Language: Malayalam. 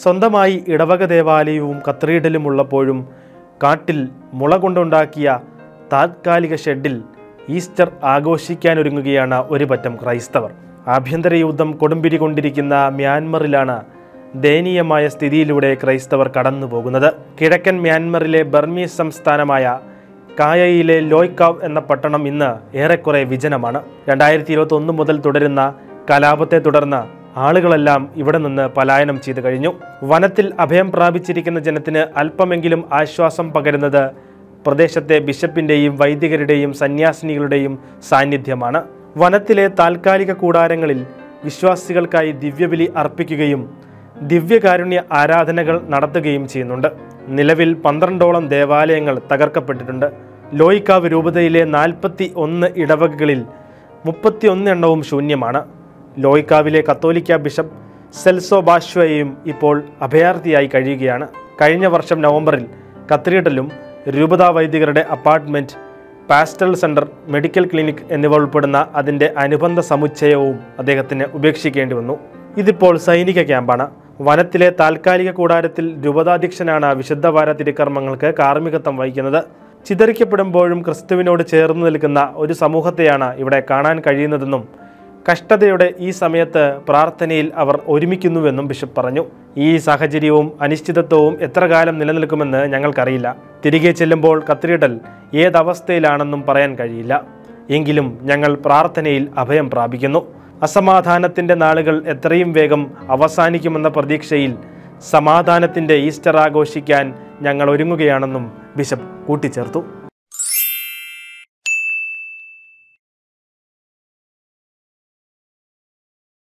സ്വന്തമായി ഇടവക ദേവാലയവും കത്തീഡ്രലും ഉള്ളപ്പോഴും കാട്ടിൽ മുള കൊണ്ടുണ്ടാക്കിയ താത്കാലിക ഷെഡിൽ ഈസ്റ്റർ ആഘോഷിക്കാനൊരുങ്ങുകയാണ് ഒരു പറ്റം ക്രൈസ്തവർ ആഭ്യന്തര യുദ്ധം കൊടുമ്പിരി കൊണ്ടിരിക്കുന്ന മ്യാൻമറിലാണ് ദയനീയമായ സ്ഥിതിയിലൂടെ ക്രൈസ്തവർ കടന്നു പോകുന്നത് കിഴക്കൻ മ്യാൻമറിലെ ബർമീസ് സംസ്ഥാനമായ കായയിലെ ലോയ്ക്കാവ് എന്ന പട്ടണം ഇന്ന് ഏറെക്കുറെ വിജനമാണ് രണ്ടായിരത്തി ഇരുപത്തി ഒന്ന് മുതൽ തുടരുന്ന കലാപത്തെ തുടർന്ന് ആളുകളെല്ലാം ഇവിടെ നിന്ന് പലായനം ചെയ്തു കഴിഞ്ഞു വനത്തിൽ അഭയം പ്രാപിച്ചിരിക്കുന്ന ജനത്തിന് അല്പമെങ്കിലും ആശ്വാസം പകരുന്നത് പ്രദേശത്തെ ബിഷപ്പിൻ്റെയും വൈദികരുടെയും സന്യാസിനികളുടെയും സാന്നിധ്യമാണ് വനത്തിലെ താൽക്കാലിക കൂടാരങ്ങളിൽ വിശ്വാസികൾക്കായി ദിവ്യബലി അർപ്പിക്കുകയും ദിവ്യകാരുണ്യ ആരാധനകൾ നടത്തുകയും ചെയ്യുന്നുണ്ട് നിലവിൽ പന്ത്രണ്ടോളം ദേവാലയങ്ങൾ തകർക്കപ്പെട്ടിട്ടുണ്ട് ലോയിക്കാവ് രൂപതയിലെ നാൽപ്പത്തി ഒന്ന് ഇടവകകളിൽ മുപ്പത്തി ഒന്ന് എണ്ണവും ശൂന്യമാണ് ലോയിക്കാവിലെ കത്തോലിക്ക ബിഷപ്പ് സെൽസോ ബാഷ്വയും ഇപ്പോൾ അഭയാർത്ഥിയായി കഴിയുകയാണ് കഴിഞ്ഞ വർഷം നവംബറിൽ കത്തീഡ്രലും രൂപതാ വൈദികരുടെ apartment pastoral centre medical clinic എന്നിവ ഉൾപ്പെടുന്ന അതിൻ്റെ അനുബന്ധ സമുച്ചയവും അദ്ദേഹത്തിന് ഉപേക്ഷിക്കേണ്ടി വന്നു ഇതിപ്പോൾ സൈനിക ക്യാമ്പാണ് വനത്തിലെ താൽക്കാലിക കൂടാരത്തിൽ രൂപതാധ്യക്ഷനാണ് വിശുദ്ധവാര തിരുക്കർമ്മങ്ങൾക്ക് കാർമ്മികത്വം വഹിക്കുന്നത് ചിതറിക്കപ്പെടുമ്പോഴും ക്രിസ്തുവിനോട് ചേർന്ന് നിൽക്കുന്ന ഒരു സമൂഹത്തെയാണ് ഇവിടെ കാണാൻ കഴിയുന്നതെന്നും കഷ്ടതയുടെ ഈ സമയത്ത് പ്രാർത്ഥനയിൽ അവർ ഒരുമിക്കുന്നുവെന്നും ബിഷപ്പ് പറഞ്ഞു ഈ സാഹചര്യവും അനിശ്ചിതത്വവും എത്ര കാലം നിലനിൽക്കുമെന്ന് ഞങ്ങൾക്കറിയില്ല തിരികെ ചെല്ലുമ്പോൾ കത്തീഡ്രൽ ഏതവസ്ഥയിലാണെന്നും പറയാൻ കഴിയില്ല എങ്കിലും ഞങ്ങൾ പ്രാർത്ഥനയിൽ അഭയം പ്രാപിക്കുന്നു അസമാധാനത്തിൻ്റെ നാളുകൾ എത്രയും വേഗം അവസാനിക്കുമെന്ന പ്രതീക്ഷയിൽ സമാധാനത്തിൻ്റെ ഈസ്റ്റർ ആഘോഷിക്കാൻ ഞങ്ങൾ ഒരുങ്ങുകയാണെന്നും ബിഷപ്പ് കൂട്ടിച്ചേർത്തു